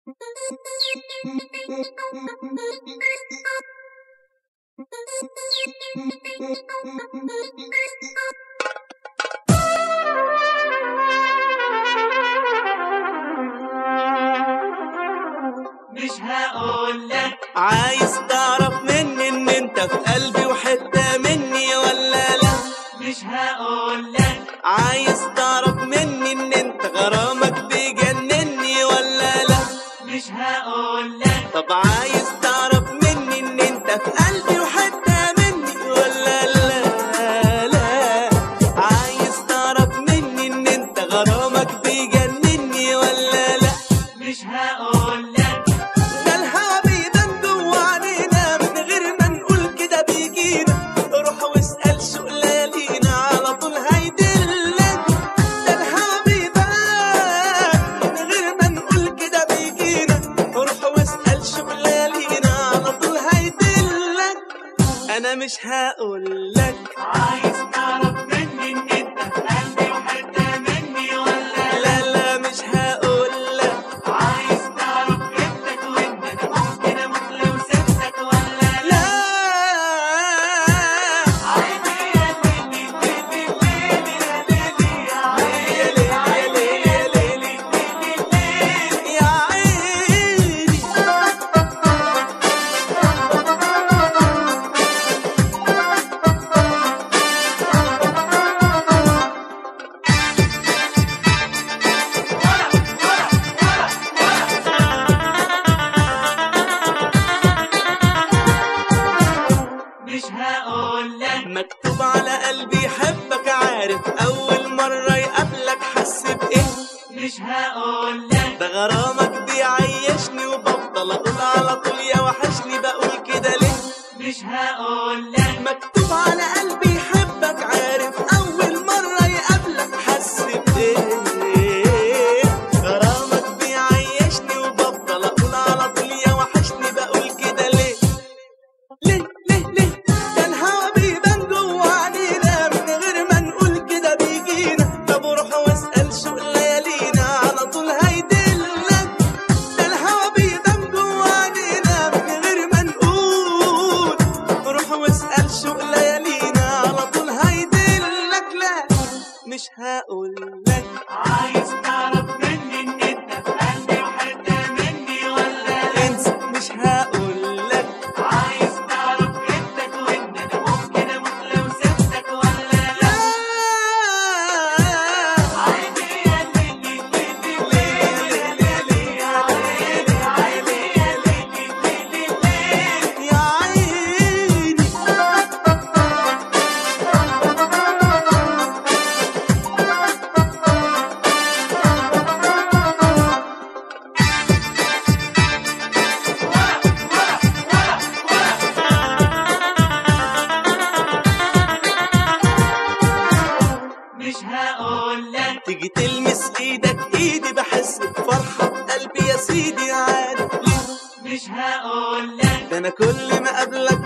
مش هقول لك عايز تعرف مني ان انت في قلبي وحتة مني ولا لا مش هقول لك عايز تعرف مني ان انت غرامك بيجنني ولا لا مش هقول لك طب عايز تعرف مني ان انت في قلبي وحتة مني ولا لا لا عايز تعرف مني ان انت غرامك بيجنني ولا لا مش هقول لك ده الهوا بيبان جوا علينا من غير ما نقول كده بيجينا روح واسأل شوق ليالينا على طول هيدلك ده الهوا بيبان من غير ما نقول كده بيجينا روح واسأل شوق ليالينا على طول هيدلك انا مش هقول لك عايز تعرف مني ان انت في قلبي وحتة مني ولا لا لا مش هقول لك عايز تعرف جبتك وان انا ممكن اموت لو سبتك ولا لا لا عيني يا ليلي ليلي ليلي يا ليلي يا عيني عيني يا ليلي ليلي ليلي يا عيني مش هقول لك مكتوب على قلبي يحبك عارف اول مرة يقابلك حس بايه مش هقول لك ده غرامك بيعيشني وبفضل اقول على طول يا وحشني بقول كده ليه مش هقول لك مكتوب على قلبي يحبك عارف اول مرة يقابلك حس بايه غرامك بيعيشني وبفضل اقول على طول يا وحشني بقول كده ليه ليه ليه ليه ده الهوا بيبان جوا علينا من غير ما نقول كده بيجينا طب روح واسأل شوق ليالينا على طول هيدلك ده الهوا بيبان جوا علينا من غير ما نقول روح واسأل شوق ليالينا على طول هيدلك لا مش هقول لك عايز تعرف مني ان انت في قلبي وحتة مني ولا لا انسى مش هقول لك عايز تعرف جبتك وان انا ممكن اموت لو سبتك ولا لا عيني يا ليلي ليلي ليلي ليلي يا عيني عيني يا ليلي ليلي ليلي يا عيني مش هقول لك تيجي تلمس ايدك ايدي بحس بفرحة بقلبي يا سيدي عارف ليه مش هقول لك ده انا كل ما اقابلك